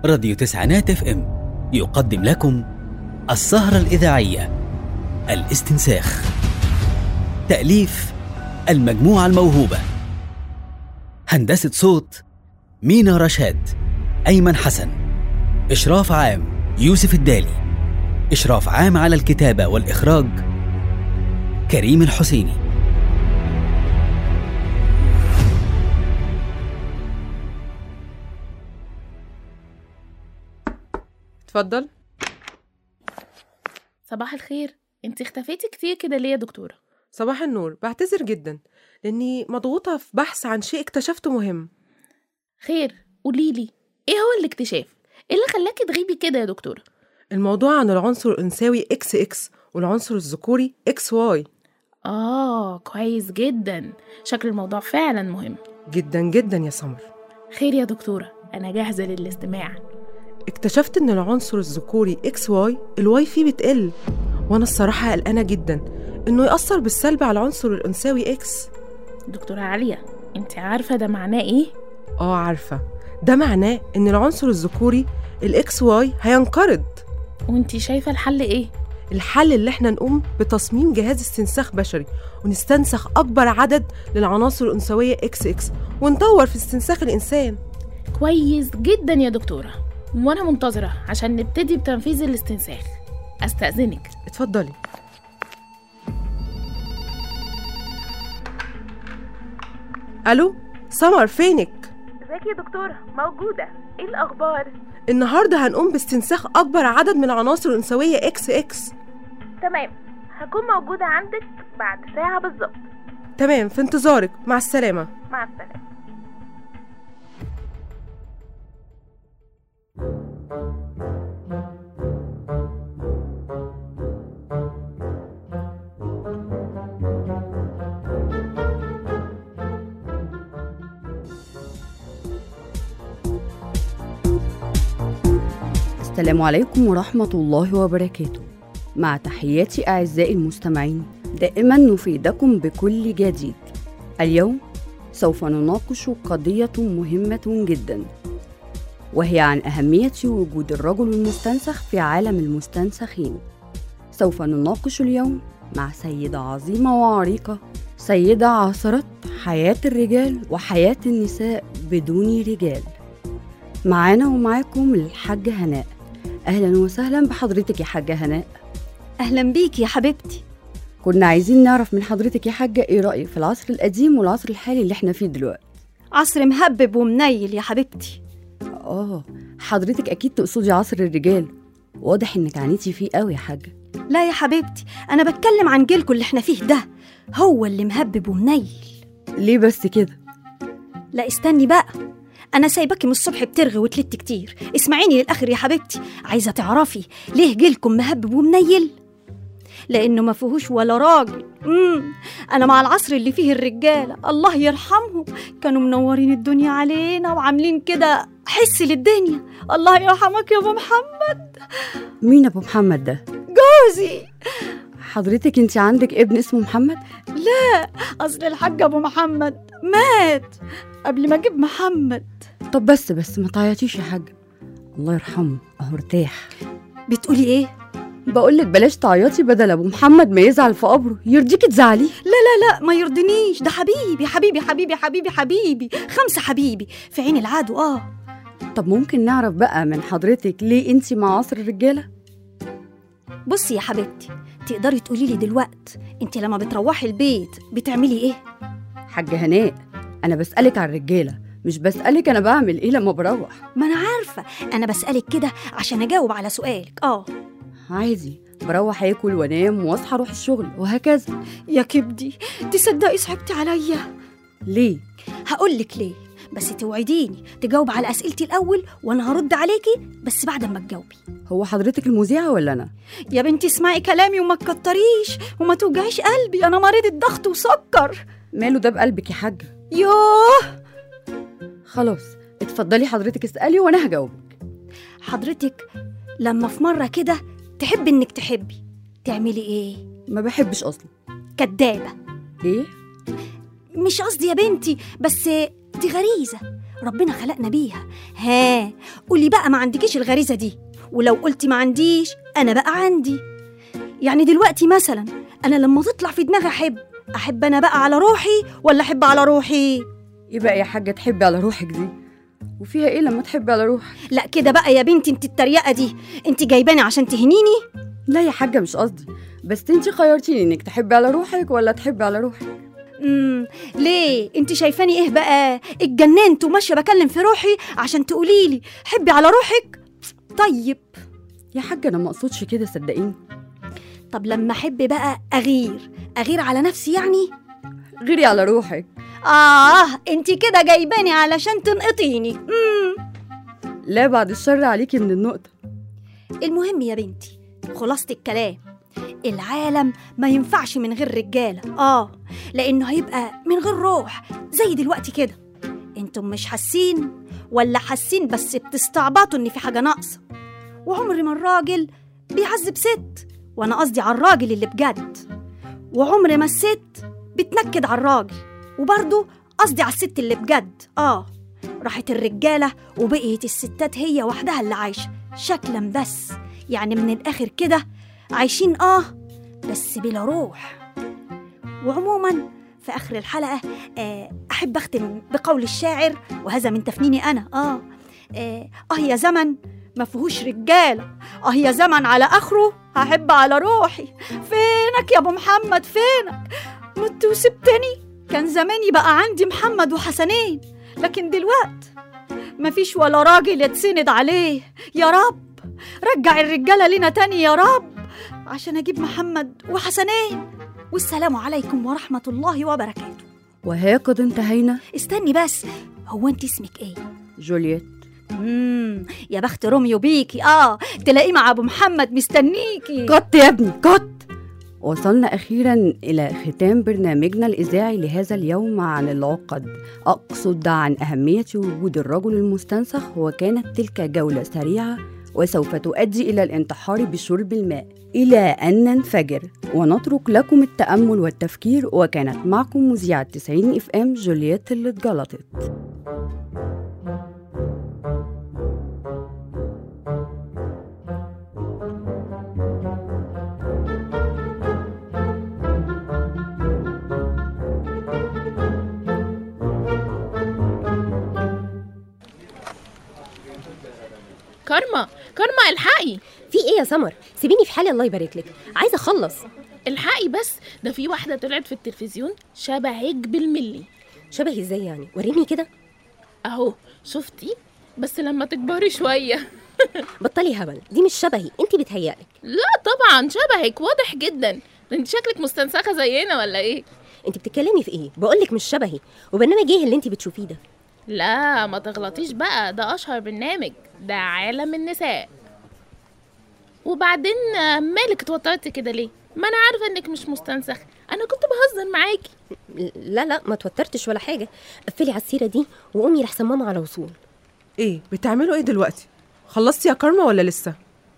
راديو تسعينات اف ام يقدم لكم السهرة الإذاعية الاستنساخ تأليف المجموعة الموهوبة هندسة صوت مينا رشاد أيمن حسن إشراف عام يوسف الدالي إشراف عام على الكتابة والإخراج كريم الحسيني اتفضل صباح الخير انت اختفيتي كتير كده ليه يا دكتورة صباح النور بعتذر جدا لاني مضغوطه في بحث عن شيء اكتشفته مهم خير قوليلي ايه هو الاكتشاف ايه اللي خلاكي تغيبي كده يا دكتورة الموضوع عن العنصر الانثوي اكس اكس والعنصر الذكوري اكس واي اه كويس جدا شكل الموضوع فعلا مهم جدا جدا يا سمر خير يا دكتورة انا جاهزة للاستماع اكتشفت ان العنصر الذكوري اكس واي الواي فيه بتقل وانا الصراحه قلقانه جدا انه ياثر بالسلب على العنصر الانثوي اكس دكتورة عالية انت عارفة ده معناه ايه اه عارفه ده معناه ان العنصر الذكوري الاكس واي هينقرض وانت شايفة الحل ايه الحل اللي احنا نقوم بتصميم جهاز استنساخ بشري ونستنسخ اكبر عدد للعناصر الانثويه اكس اكس ونطور في استنساخ الانسان كويس جدا يا دكتورة وانا منتظرة عشان نبتدي بتنفيذ الاستنساخ استأذنك اتفضلي الو سمر فينك ازيك يا دكتورة موجودة ايه الاخبار النهارده هنقوم باستنساخ اكبر عدد من العناصر الانثويه اكس اكس تمام هكون موجودة عندك بعد ساعة بالظبط تمام في انتظارك مع السلامه مع السلامة السلام عليكم ورحمة الله وبركاته مع تحياتي أعزائي المستمعين دائما نفيدكم بكل جديد اليوم سوف نناقش قضية مهمة جدا وهي عن أهمية وجود الرجل المستنسخ في عالم المستنسخين سوف نناقش اليوم مع سيدة عظيمة وعريقة سيدة عاصرت حياة الرجال وحياة النساء بدون رجال معانا ومعاكم الحاجة هناء أهلا وسهلا بحضرتك يا حاجة هناء أهلا بيك يا حبيبتي كنا عايزين نعرف من حضرتك يا حاجة إيه رأيك في العصر القديم والعصر الحالي اللي احنا فيه دلوقتي عصر مهبب ومنيل يا حبيبتي آه حضرتك أكيد تقصدي عصر الرجال واضح إنك عانيتي فيه قوي يا حاجة لا يا حبيبتي أنا بتكلم عن جيلكم اللي احنا فيه ده هو اللي مهبب ومنيل ليه بس كده لا استني بقى أنا سايباكي من الصبح بترغي وتلت كتير اسمعيني للآخر يا حبيبتي عايزة تعرفي ليه جيلكم مهبب ومنيل لأنه ما فيهوش ولا راجل مم. أنا مع العصر اللي فيه الرجالة الله يرحمهم كانوا منورين الدنيا علينا وعاملين كده حس للدنيا الله يرحمك يا أبو محمد مين أبو محمد ده جوزي حضرتك انت عندك ابن اسمه محمد أصل الحاج أبو محمد مات قبل ما أجيب محمد طب بس بس ما تعيطيش يا حاجة الله يرحمه اهو ارتاح بتقولي إيه؟ بقولك بلاش تعيطي بدل ابو محمد ما يزعل في قبره يرضيكي تزعليه لا ما يرضنيش ده حبيبي حبيبي حبيبي حبيبي حبيبي خمسة حبيبي في عين العدو آه طب ممكن نعرف بقى من حضرتك ليه انت مع عصر الرجاله بصي يا حبيبتي تقدري تقولي لي دلوقت انت لما بتروحي البيت بتعملي ايه حاجة هناء انا بسألك على الرجالة مش بسألك انا بعمل ايه لما بروح ما انا عارفه انا بسالك كده عشان اجاوب على سؤالك اه عادي بروح اكل وانام واصحى اروح الشغل وهكذا يا كبدي تصدقي صعبتي عليا ليه هقولك ليه بس توعديني تجاوب على اسئلتي الاول وانا هرد عليكي بس بعد ما تجاوبي هو حضرتك المذيعة ولا انا يا بنتي اسمعي كلامي وما تكتريش وما توجعيش قلبي انا مريضة ضغط وسكر ماله ده بقلبك يا حاجة يوه خلاص اتفضلي حضرتك اسألي وانا هجاوبك حضرتك لما في مرة كده تحبي انك تحبي تعملي ايه ما بحبش اصلا كدابة ايه مش قصدي يا بنتي بس دي غريزة ربنا خلقنا بيها ها قولي بقى ما عندكيش الغريزة دي ولو قلتي ما عنديش أنا بقى عندي يعني دلوقتي مثلا أنا لما تطلع في دماغي أحب أحب أنا بقى على روحي ولا أحب على روحي يبقى يا حاجة تحبي على روحك دي وفيها ايه لما تحبي على روحك لا كده بقى يا بنتي انت التريقة دي انت جايباني عشان تهنيني لا يا حاجة مش قصدي بس انتي خيرتيني انك تحبي على روحك ولا تحبي على روحك امم ليه انت شايفاني ايه بقى اتجننت وماشيه بكلم في روحي عشان تقولي لي حبي على روحك طيب يا حاجة انا ما اقصدش كده صدقيني طب لما احب بقى اغير اغير على نفسي يعني غيري على روحك اه انت كده جايباني علشان تنقطيني امم لا بعد الشر عليكي من النقطة المهم يا بنتي خلاصة الكلام العالم ما ينفعش من غير رجالة اه لأنه هيبقى من غير روح زي دلوقتي كده انتم مش حاسين ولا حاسين بس بتستعبطوا ان في حاجة ناقصة وعمر ما الراجل بيعذب ست وانا قصدي على الراجل اللي بجد وعمر ما الست بتنكد على الراجل وبرضه قصدي على الست اللي بجد اه راحت الرجالة وبقيت الستات هي وحدها اللي عايشة شكلا بس يعني من الآخر كده عايشين آه بس بلا روح وعموما في آخر الحلقة آه أحب أختم بقول الشاعر وهذا من تفنيني أنا آه آه, آه يا زمن ما فيهوش رجالة آه يا زمن على آخره هحب على روحي فينك يا أبو محمد فينك مت وسبتني كان زماني بقى عندي محمد وحسنين لكن دلوقت مفيش ولا راجل يتسند عليه يا رب رجع الرجالة لنا تاني يا رب عشان أجيب محمد وحسنين والسلام عليكم ورحمة الله وبركاته وها قد انتهينا استني بس هو انت اسمك ايه؟ جولييت مم يا بخت روميو بيكي اه تلاقيه مع ابو محمد مستنيكي قط يا ابني قط وصلنا أخيرا إلى ختام برنامجنا الإذاعي لهذا اليوم عن العقد أقصد عن أهمية وجود الرجل المستنسخ وكانت تلك جولة سريعة وسوف تؤدي إلى الانتحار بشرب الماء إلى أن ننفجر ونترك لكم التأمل والتفكير وكانت معكم مذيعة 90 اف ام جولييت اللي اتجلطت كارما كارما الحقي في ايه يا سمر سيبيني في حالي الله يبارك لك عايزه اخلص الحقي بس ده في واحدة طلعت في التلفزيون شبهك بالملي شبهي ازاي يعني وريني كده اهو شفتي بس لما تكبري شوية بطلي هبل دي مش شبهي انت بتهيألك لا طبعا شبهك واضح جدا ده انت شكلك مستنسخة زينا ولا ايه انت بتتكلمي في ايه بقولك مش شبهي وبرنامج ايه اللي انت بتشوفيه ده لا ما تغلطيش بقى ده اشهر برنامج ده عالم النساء وبعدين آه، مالك اتوترتي كده ليه ما انا عارفه انك مش مستنسخ انا كنت بهزر معاكي لا لا ما توترتش ولا حاجه قفلي على السيره دي وقومي لحسن ماما على وصول ايه بتعملوا ايه دلوقتي خلصتي يا كارما ولا لسه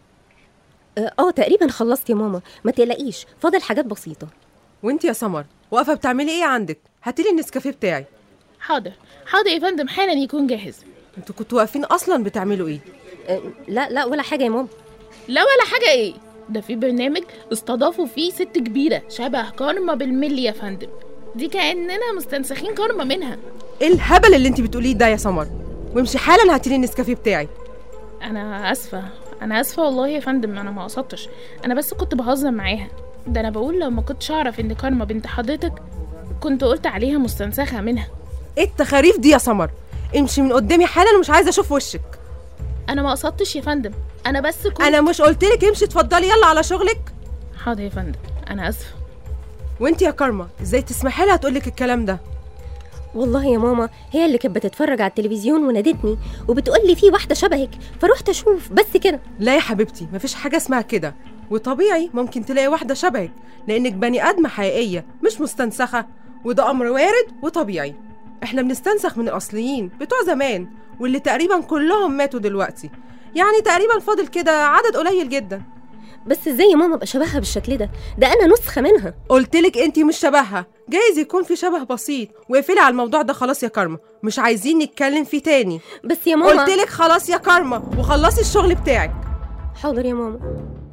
اه آه، تقريبا خلصت يا ماما ما تقلقيش فاضل حاجات بسيطه وانت يا سمر واقفه بتعملي ايه عندك هاتيلي النسكافيه بتاعي حاضر حاضر يا فندم حالا يكون جاهز انتوا كنتوا واقفين اصلا بتعملوا ايه آه لا لا ولا حاجه يا ماما لا ولا حاجه ايه ده في برنامج استضافوا فيه ست كبيره شبه كارما بالملي يا فندم دي كاننا مستنسخين كارما منها ايه الهبل اللي انت بتقوليه ده يا سمر وامشي حالا هاتيلي النسكافيه بتاعي انا اسفه انا اسفه والله يا فندم انا ما قصدتش انا بس كنت بهزر معاها ده انا بقول لو ما كنتش اعرف ان كارما بنت حضرتك كنت قلت عليها مستنسخه منها ايه التخاريف دي يا سمر امشي من قدامي حالا ومش عايزه اشوف وشك انا ما قصدتش يا فندم انا بس كنت انا مش قلتلك امشي اتفضلي يلا على شغلك حاضر يا فندم انا اسفه وانت يا كارما ازاي تسمحي لها تقولك الكلام ده والله يا ماما هي اللي كانت بتتفرج على التلفزيون ونادتني وبتقول لي في واحده شبهك فروحت اشوف بس كده لا يا حبيبتي مفيش حاجه اسمها كده وطبيعي ممكن تلاقي واحده شبهك لانك بني ادمه حقيقيه مش مستنسخه وده امر وارد وطبيعي احنا بنستنسخ من الاصليين بتوع زمان واللي تقريبا كلهم ماتوا دلوقتي يعني تقريبا فاضل كده عدد قليل جدا بس ازاي يا ماما ابقى شبهها بالشكل ده ده انا نسخه منها قلتلك انتي مش شبهها جايز يكون في شبه بسيط واقفلي على الموضوع ده خلاص يا كارما مش عايزين نتكلم فيه تاني بس يا ماما قلتلك خلاص يا كارما وخلصي الشغل بتاعك حاضر يا ماما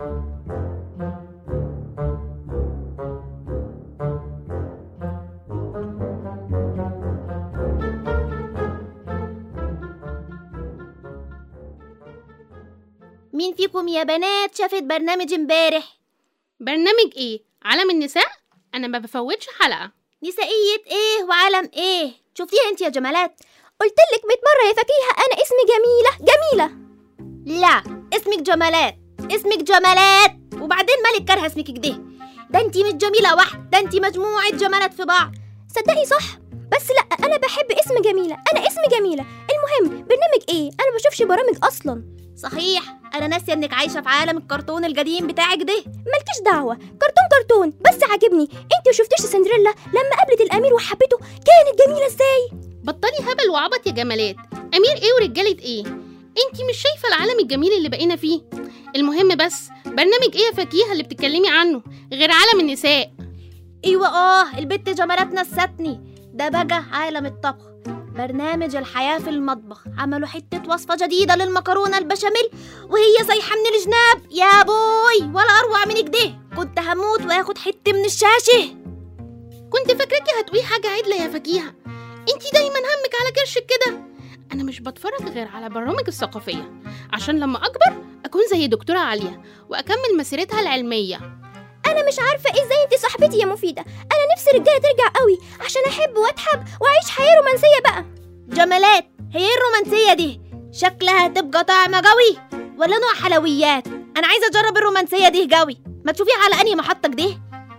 مين فيكم يا بنات شافت برنامج امبارح برنامج ايه عالم النساء انا ما بفوتش حلقه نسائية ايه وعالم ايه شفتيها انت يا جمالات قلتلك 100 مرة يا فكيهة أنا اسمي جميلة جميلة لا اسمك جمالات اسمك جمالات وبعدين مالك كارهه اسمك كده ده انت مش جميله واحده ده انت مجموعه جمالات في بعض صدقي صح بس لا أنا بحب اسم جميلة أنا اسمي جميلة المهم برنامج إيه أنا بشوفش برامج أصلا صحيح انا ناسيه انك عايشه في عالم الكرتون القديم بتاعك ده مالكيش دعوة كرتون كرتون بس عاجبني انت وشفتيش سندريلا لما قابلت الأمير وحبته كانت جميلة ازاي بطلي هبل وعبط يا جمالات امير ايه ورجاله ايه انتي مش شايفه العالم الجميل اللي بقينا فيه المهم بس برنامج ايه يا فكيهه اللي بتتكلمي عنه غير عالم النساء ايوه اه البت جمالات نستني ده بقى عالم الطبخ برنامج الحياة في المطبخ عملوا حتة وصفة جديدة للمكرونة البشاميل وهي صيحة من الجناب يا بوي ولا أروع من كده كنت هموت واخد حتة من الشاشة كنت فاكراكي هتقولي حاجه عدله يا فكيهه انتي دايما همك على كرشك كده انا مش بتفرج غير على برامج الثقافيه عشان لما اكبر اكون زي دكتوره عاليه واكمل مسيرتها العلميه أنا مش عارفة ازاي انت صاحبتي يا مفيدة أنا نفسي الرجالة ترجع قوي عشان أحب وأتحب وأعيش حياة رومانسية بقى جمالات هي إيه الرومانسية دي شكلها تبقى طعمة قوي ولا نوع حلويات أنا عايزة أجرب الرومانسية دي قوي ما تشوفيها على أنهي محطة كده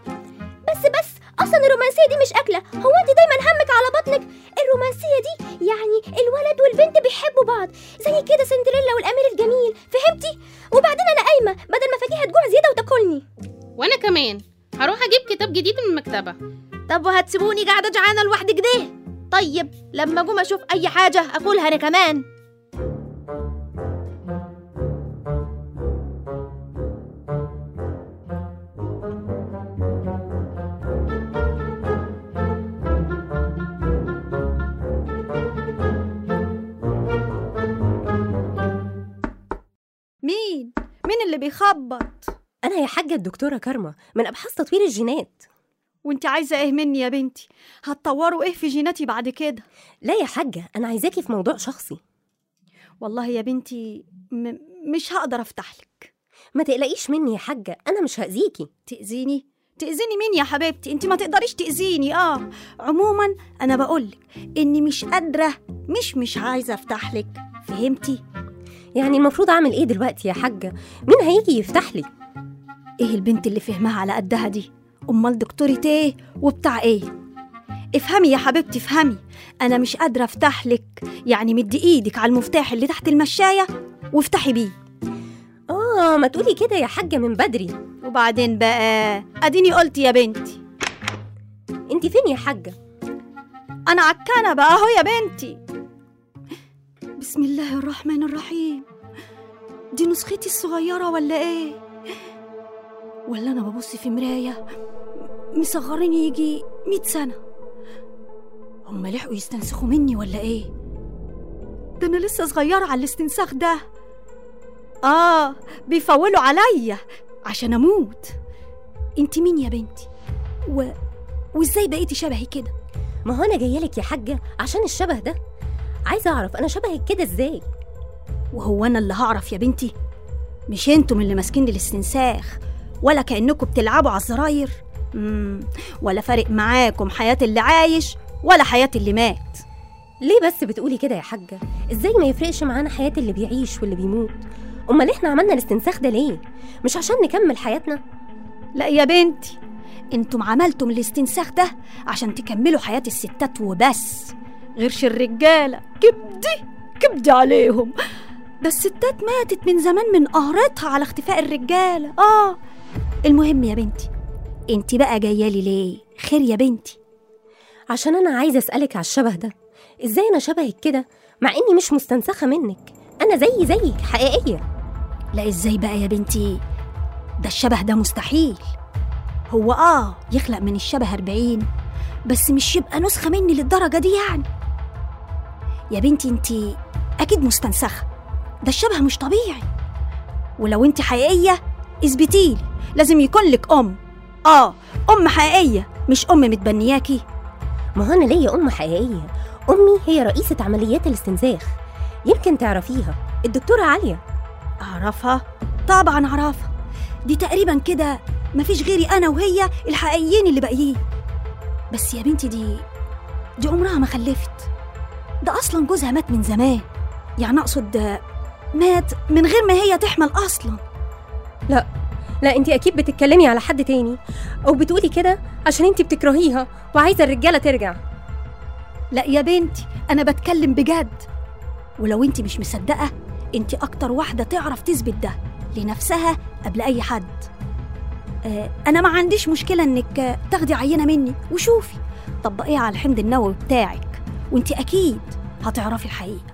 بس بس أصلا الرومانسية دي مش أكلة هو انت دايما همك على بطنك الرومانسية دي يعني الولد والبنت بيحبوا بعض زي كده سندريلا والأمير الجميل فهمتي وبعدين أنا قايمة بدل ما فاكيها تجوع زيادة وتاكلني وانا كمان هروح اجيب كتاب جديد من المكتبه طب وهتسيبوني قاعدة جعانة لوحدي كده طيب لما أقوم أشوف أي حاجة أكلها أنا كمان مين مين اللي بيخبط انا يا حاجه الدكتوره كارما من ابحاث تطوير الجينات وانت عايزة ايه مني يا بنتي هتطوروا ايه في جيناتي بعد كده لا يا حاجه انا عايزاكي في موضوع شخصي والله يا بنتي م- مش هقدر افتح لك ما تقلقيش مني يا حاجه انا مش هاذيكي تأذيني تأذيني مين يا حبيبتي انت ما تقدريش تأذيني اه عموما انا بقولك اني مش قادرة مش مش عايزة افتح لك فهمتي يعني المفروض اعمل ايه دلوقتي يا حاجه مين هيجي يفتح لي ايه البنت اللي فهمها على قدها دي امال دكتورة ايه وبتاع ايه افهمي يا حبيبتي افهمي انا مش قادرة افتح لك يعني مدي ايدك على المفتاح اللي تحت المشاية وافتحي بيه اه ما تقولي كده يا حاجه من بدري وبعدين بقى اديني قلت يا بنتي انت فين يا حاجه انا عكانة بقى اهو يا بنتي بسم الله الرحمن الرحيم دي نسختي الصغيرة ولا ايه ولا انا ببص في مراية مصغريني يجي مئة سنة هم لحقوا يستنسخوا مني ولا ايه ده انا لسه صغيرة على الاستنساخ ده اه بيفولوا عليا عشان اموت انت مين يا بنتي و... وازاي بقيتي شبهي كده ما هو انا جايه لك يا حاجه عشان الشبه ده عايزه اعرف انا شبهك كده ازاي وهو انا اللي هعرف يا بنتي مش انتم اللي ماسكين الاستنساخ ولا كانكم بتلعبوا على الزراير مم. ولا فارق معاكم حياه اللي عايش ولا حياه اللي مات ليه بس بتقولي كده يا حاجه ازاي ما يفرقش معانا حياه اللي بيعيش واللي بيموت امال احنا عملنا الاستنساخ ده ليه مش عشان نكمل حياتنا لا يا بنتي انتم عملتم الاستنساخ ده عشان تكملوا حياه الستات وبس غيرش الرجاله كبدي كبدي عليهم ده الستات ماتت من زمان من قهرتها على اختفاء الرجاله اه المهم يا بنتي انت بقى جايه لي ليه خير يا بنتي عشان انا عايزه اسالك على الشبه ده ازاي انا شبهك كده مع اني مش مستنسخه منك انا زي زيك حقيقيه لا ازاي بقى يا بنتي ده الشبه ده مستحيل هو آه يخلق من الشبه أربعين بس مش يبقى نسخة مني للدرجة دي يعني يا بنتي انتي أكيد مستنسخة ده الشبه مش طبيعي ولو انتي حقيقية اثبتيلي لازم يكون لك أم آه أم حقيقية مش أم متبنياكي ما هو انا ليا ام حقيقيه امي هي رئيسه عمليات الاستنساخ يمكن تعرفيها الدكتوره عليا أعرفها طبعا أعرفها دي تقريبا كده مفيش غيري أنا وهي الحقيقيين اللي باقيين بس يا بنتي دي دي عمرها ما خلفت ده أصلا جوزها مات من زمان يعني أقصد آه، مات من غير ما هي تحمل أصلا لا انت اكيد بتتكلمي على حد تاني او بتقولي كده عشان انت بتكرهيها وعايزه الرجاله ترجع لا يا بنتي أنا بتكلم بجد ولو انت مش مصدقة انت أكتر واحدة تعرف تثبت ده لنفسها قبل أي حد آه أنا ما عنديش مشكلة إنك آه، تاخدي عينة مني وشوفي طبقيها على الحمض النووي بتاعك وانت أكيد هتعرفي الحقيقة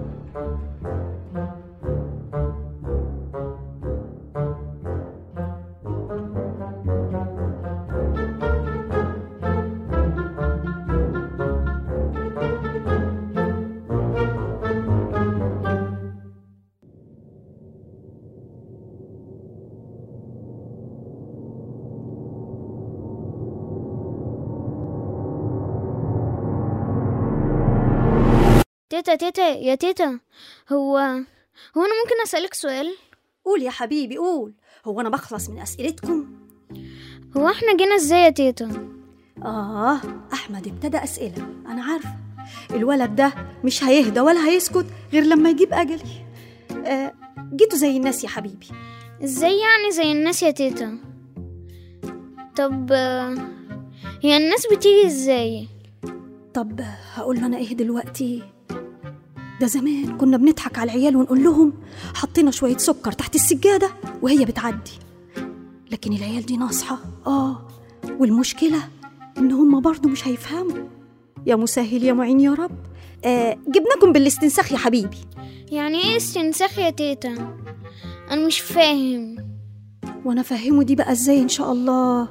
تيتا تيتا يا تيتا هو هو انا ممكن اسالك سؤال قول يا حبيبي قول هو أنا بخلص من أسئلتكم هو احنا جينا ازاي يا تيتا آه أحمد ابتدى أسئلة أنا عارفة الولد ده مش هيهدى ولا هيسكت غير لما يجيب أجلي آه جيتوا زي الناس يا حبيبي ازاي يعني زي الناس يا تيتا طب آه، هي الناس بتيجي ازاي طب هقول له أنا إيه دلوقتي ده زمان كنا بنضحك على العيال ونقول لهم حطينا شوية سكر تحت السجادة وهي بتعدي لكن العيال دي ناصحة آه والمشكلة إن هم برضو مش هيفهموا يا مسهل يا معين يا رب آه جبناكم بالاستنساخ يا حبيبي يعني ايه استنساخ يا تيتا انا مش فاهم وانا افهمه دي بقى ازاي ان شاء الله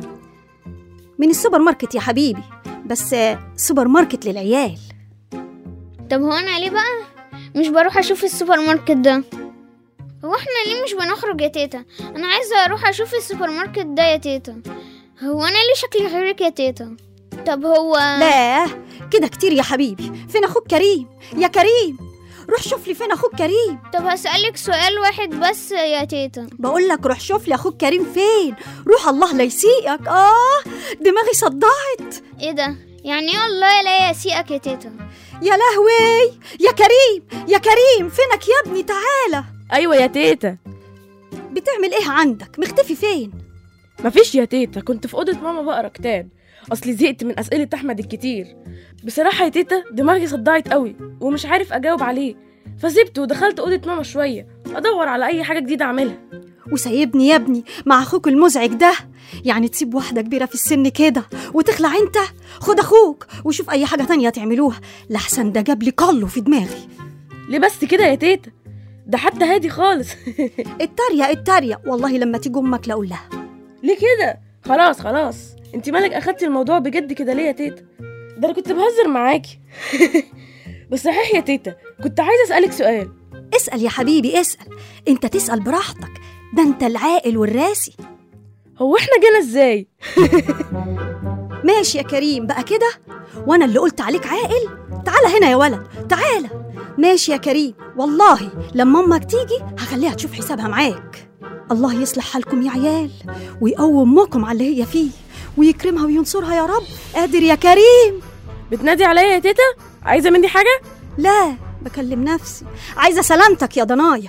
من السوبر ماركت يا حبيبي بس آه، سوبر ماركت للعيال طب هو انا ليه بقى مش بروح اشوف السوبر ماركت ده هو احنا ليه مش بنخرج يا تيتا انا عايزه اروح اشوف السوبر ماركت ده يا تيتا هو انا ليه شكلي غيرك يا تيتا طب هو لا كده كتير يا حبيبي فين اخوك كريم يا كريم روح شوف لي فين اخوك كريم طب هسألك سؤال واحد بس يا تيتا بقول لك روح شوف لي اخوك كريم فين روح الله لا يسيئك اه دماغي صدعت ايه ده يعني ايه والله لا يسيئك يا تيتا يا لهوي يا كريم يا كريم فينك يا ابني تعالى ايوه يا تيتا بتعمل ايه عندك مختفي فين مفيش يا تيتا كنت في اوضه ماما بقرا كتاب اصلي زهقت من اسئله احمد الكتير بصراحه يا تيتا دماغي صدعت قوي ومش عارف اجاوب عليه فسبته ودخلت اوضه ماما شويه ادور على اي حاجه جديده اعملها وسايبني يا ابني مع اخوك المزعج ده يعني تسيب واحدة كبيرة في السن كده وتخلع انت خد اخوك وشوف اي حاجة تانية تعملوها لحسن ده جاب لي كله في دماغي ليه بس كده يا تيتا ده حتى هادي خالص اتريق اتريق والله لما تيجي امك لاقول لها ليه كده خلاص خلاص انت مالك اخدتي الموضوع بجد كده ليه يا تيتا ده انا كنت بهزر معاكي بس صحيح يا تيتا كنت عايزه اسالك سؤال اسأل يا حبيبي اسأل انت تسأل براحتك ده انت العاقل والراسي هو احنا جينا ازاي ماشي يا كريم بقى كده وانا اللي قلت عليك عاقل تعالى هنا يا ولد تعالى ماشي يا كريم والله لما امك تيجي هخليها تشوف حسابها معاك الله يصلح حالكم يا عيال ويقوم امكم على اللي هي فيه ويكرمها وينصرها يا رب قادر يا كريم بتنادي عليا يا تيتا عايزه مني حاجه لا بكلم نفسي عايزه سلامتك يا ضنايا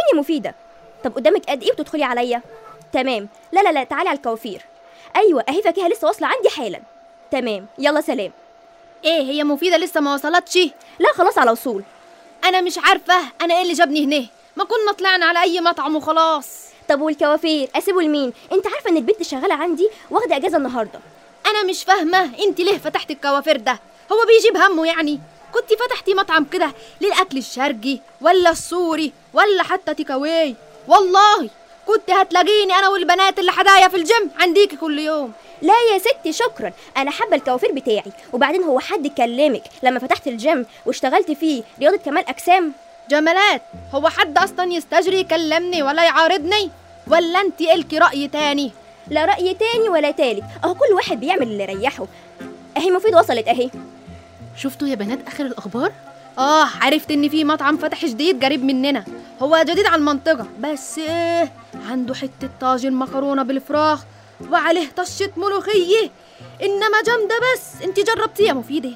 يا مفيده طب قدامك قد ايه وتدخلي عليا تمام لا لا لا تعالي على الكوافير ايوه اهي فاكهه لسه واصله عندي حالا تمام يلا سلام ايه هي مفيده لسه ما وصلتش لا خلاص على وصول انا مش عارفه انا ايه اللي جابني هنا ما كنا طلعنا على اي مطعم وخلاص طب والكوافير اسيبه لمين انت عارفه ان البنت شغاله عندي واخده اجازه النهارده انا مش فاهمه انت ليه فتحتي الكوافير ده هو بيجيب همه يعني كنت فتحتي مطعم كده للاكل الشرقي ولا السوري ولا حتى تيكاواي والله كنت هتلاقيني انا والبنات اللي حدايا في الجيم عنديكي كل يوم لا يا ستي شكرا انا حابه الكوافير بتاعي وبعدين هو حد كلمك لما فتحت الجيم واشتغلت فيه رياضه كمال اجسام جمالات هو حد اصلا يستجري يكلمني ولا يعارضني ولا انت الكي راي تاني لا راي تاني ولا تالت اهو كل واحد بيعمل اللي يريحه اهي مفيد وصلت اهي شفتوا يا بنات اخر الاخبار اه عرفت ان في مطعم فتح جديد قريب مننا هو جديد على المنطقه بس ايه عنده حته طاجن مكرونه بالفراخ وعليه طشه ملوخيه انما جامده بس انت جربتيها مفيده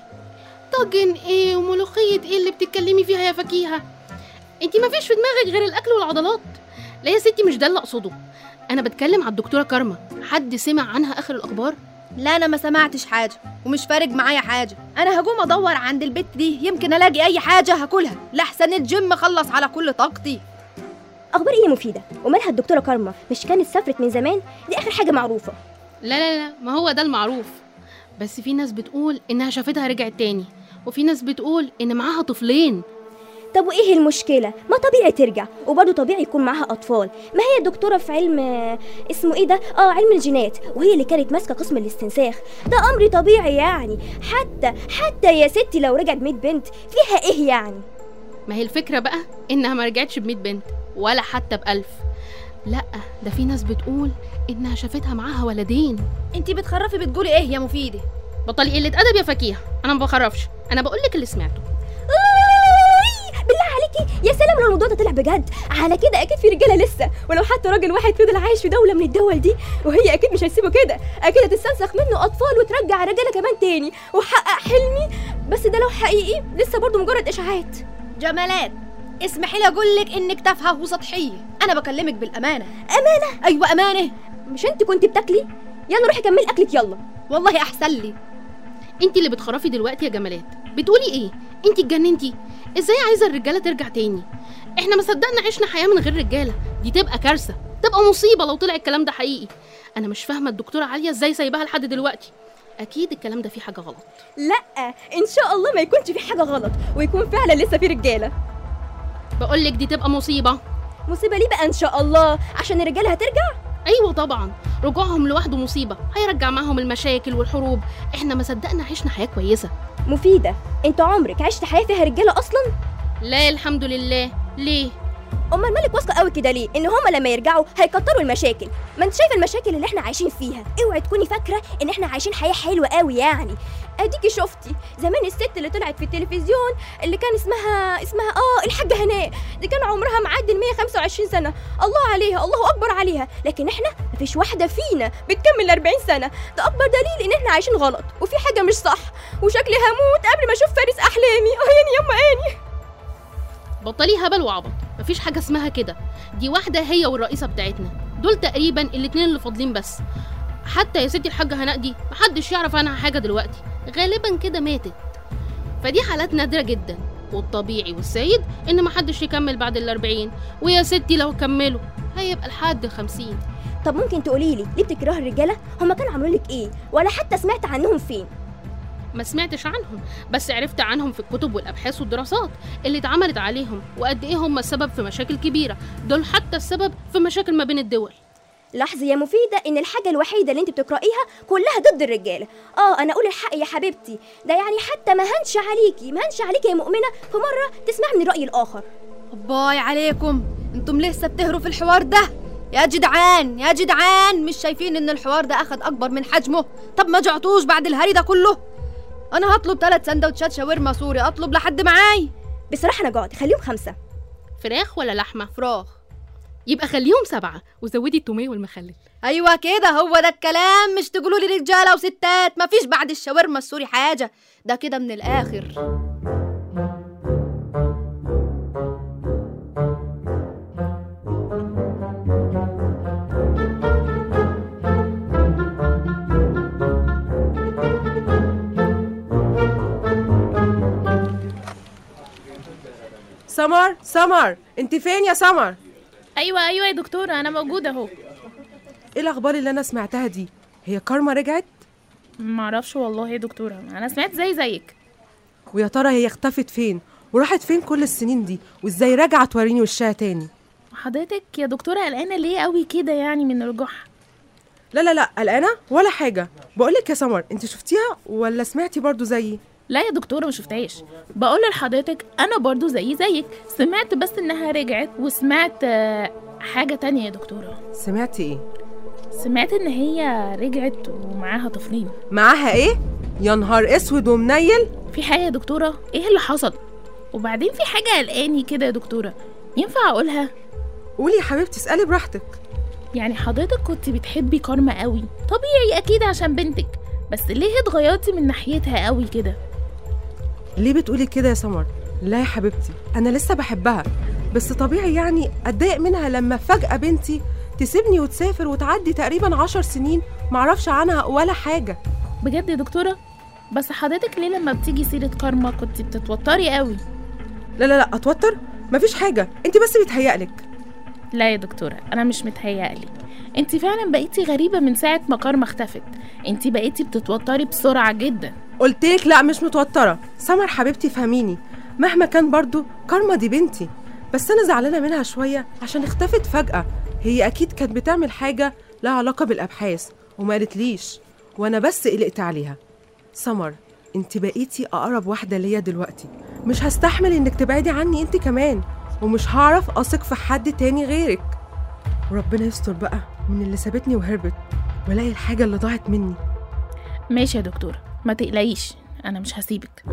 طاجن ايه وملوخيه ايه اللي بتتكلمي فيها يا فكيهه انت ما فيش في دماغك غير الاكل والعضلات لا يا ستي مش ده اللي اقصده انا بتكلم على الدكتوره كارما حد سمع عنها اخر الاخبار لا انا ما سمعتش حاجه ومش فارق معايا حاجه انا هقوم ادور عند البت دي يمكن الاقي اي حاجه هاكلها لاحسن الجيم خلص على كل طاقتي اخبار ايه يا مفيده ومالها الدكتوره كارما مش كانت سافرت من زمان دي اخر حاجه معروفه لا لا لا ما هو ده المعروف بس في ناس بتقول انها شافتها رجعت تاني وفي ناس بتقول ان معاها طفلين طب وايه المشكله ما طبيعي ترجع وبرضه طبيعي يكون معاها اطفال ما هي دكتوره في علم آه، اسمه ايه ده اه علم الجينات وهي اللي كانت ماسكه قسم الاستنساخ ده امر طبيعي يعني حتى حتى يا ستي لو رجعت 100 بنت فيها ايه يعني ما هي الفكرة بقى إنها ما رجعتش بمية بنت ولا حتى بألف لأ ده في ناس بتقول إنها شافتها معاها ولدين انت بتخرفي بتقولي ايه يا مفيده بطلي قلة أدب يا فكيهة أنا ما بخرفش أنا بقولك اللي سمعته آي، بالله عليكي يا سلام لو الموضوع ده طلع بجد على كده اكيد في رجاله لسه ولو حتى راجل واحد فضل عايش في دوله من الدول دي وهي اكيد مش هتسيبه كده اكيد هتستنسخ منه اطفال وترجع رجاله كمان تاني وحقق حلمي بس ده لو حقيقي لسه برضه مجرد اشاعات جمالات اسمحي لي اقول لك انك تافهه وسطحيه انا بكلمك بالامانه امانه ايوه امانه مش انت كنت بتاكلي يلا روحي كملي اكلك يلا والله احسن لي انت اللي بتخرفي دلوقتي يا جمالات بتقولي ايه انت اتجننتي ازاي عايزه الرجاله ترجع تاني احنا ما صدقنا عشنا حياه من غير رجاله دي تبقى كارثه تبقى مصيبه لو طلع الكلام ده حقيقي انا مش فاهمه الدكتوره عاليه ازاي سايباها لحد دلوقتي اكيد الكلام ده فيه حاجه غلط لا ان شاء الله ما يكونش في حاجه غلط ويكون فعلا لسه في رجاله بقولك دي تبقى مصيبه مصيبه ليه بقى ان شاء الله عشان الرجاله هترجع ايوه طبعا رجوعهم لوحده مصيبه هيرجع معاهم المشاكل والحروب احنا ما صدقنا عشنا حياه كويسه مفيده انت عمرك عشت حياه فيها رجاله اصلا لا الحمد لله ليه امال مالك واثقه قوي كده ليه ان هما لما يرجعوا هيكتروا المشاكل ما انت شايفه المشاكل اللي احنا عايشين فيها اوعي تكوني فاكره ان احنا عايشين حياه حلوه قوي يعني اديكي شفتي زمان الست اللي طلعت في التلفزيون اللي كان اسمها اسمها اه الحاجه هناء دي كان عمرها معدي ال 125 سنه الله عليها الله اكبر عليها لكن احنا مفيش واحده فينا بتكمل 40 سنه ده اكبر دليل ان احنا عايشين غلط وفي حاجه مش صح وشكلي هموت قبل ما اشوف فارس احلامي اه يعني يما اني بطلي هبل وعبط مفيش حاجه اسمها كده دي واحده هي والرئيسه بتاعتنا دول تقريبا الاتنين اللي فاضلين بس حتى يا ستي الحاجه هناء دي محدش يعرف عنها حاجه دلوقتي غالبا كده ماتت فدي حالات نادره جدا والطبيعي والسيد ان محدش يكمل بعد الأربعين ويا ستي لو كملوا هيبقى لحد الخمسين طب ممكن تقولي لي ليه بتكرهي الرجاله هما كانوا عملوا لك ايه ولا حتى سمعت عنهم فين ما سمعتش عنهم بس عرفت عنهم في الكتب والابحاث والدراسات اللي اتعملت عليهم وقد ايه هم السبب في مشاكل كبيره دول حتى السبب في مشاكل ما بين الدول لاحظي يا مفيدة إن الحاجة الوحيدة اللي أنت بتقرأيها كلها ضد الرجالة آه أنا أقول الحق يا حبيبتي ده يعني حتى ما هنش عليكي ما هنش عليكي يا مؤمنة في مرة تسمعي من الرأي الآخر باي عليكم انتم لسه بتهروا في الحوار ده يا جدعان يا جدعان مش شايفين ان الحوار ده اخد اكبر من حجمه طب ما جعتوش بعد الهري ده كله انا هطلب ثلاث سندوتشات شاورما سوري اطلب لحد معاي بصراحة أنا جوعت خليهم خمسة فراخ ولا لحمه فراخ يبقى خليهم سبعه وزودي التوميه والمخلل ايوه كده هو ده الكلام مش تقولوا لي رجاله وستات مفيش بعد الشاورما السوري حاجه ده كده من الاخر سمر سمر انت فين يا سمر ايوه ايوه يا دكتوره انا موجوده اهو ايه الاخبار اللي انا سمعتها دي هي كارما رجعت معرفش والله يا دكتوره انا سمعت زي زيك ويا ترى هي اختفت فين وراحت فين كل السنين دي وازاي راجعه توريني وشها تاني حضرتك يا دكتوره قلقانه ليه قوي كده يعني من رجوعها لا لا لا قلقانه ولا حاجه بقولك يا سمر انت شفتيها ولا سمعتي برضو زيي لا يا دكتوره ما شفتهاش بقول لحضرتك انا برضو زي زيك سمعت بس انها رجعت وسمعت آه، حاجه تانية يا دكتوره سمعتي ايه سمعت ان هي رجعت ومعاها طفلين معاها ايه يا نهار اسود ومنيل في حاجه يا دكتوره ايه اللي حصل وبعدين في حاجه قلقاني كده يا دكتوره ينفع اقولها قولي يا حبيبتي اسالي براحتك يعني حضرتك كنت بتحبي كارما قوي طبيعي اكيد عشان بنتك بس ليه اتغيرتي من ناحيتها قوي كده ليه بتقولي كده يا سمر لا يا حبيبتي انا لسه بحبها بس طبيعي يعني اتضايق منها لما فجاه بنتي تسيبني وتسافر وتعدي تقريبا عشر سنين معرفش عنها ولا حاجه بجد يا دكتوره بس حضرتك ليه لما بتيجي سيره كارما كنت بتتوتري قوي لا لا لا اتوتر مفيش حاجه انت بس بيتهيألك لا يا دكتوره انا مش متهيألي انت فعلا بقيتي غريبه من ساعه ما كارما اختفت انت بقيتي بتتوتري بسرعه جدا قلتلك لا مش متوتره سمر حبيبتي فهميني مهما كان برضو كارما دي بنتي بس انا زعلانه منها شويه عشان اختفت فجاه هي اكيد كانت بتعمل حاجه لها علاقه بالابحاث وما قالتليش وانا بس قلقت عليها سمر انت بقيتي اقرب واحده ليا دلوقتي مش هستحمل انك تبعدي عني انت كمان ومش هعرف اثق في حد تاني غيرك وربنا يستر بقى من اللي سابتني وهربت والاقي الحاجه اللي ضاعت مني ماشي يا دكتوره ما تقلقيش انا مش هسيبك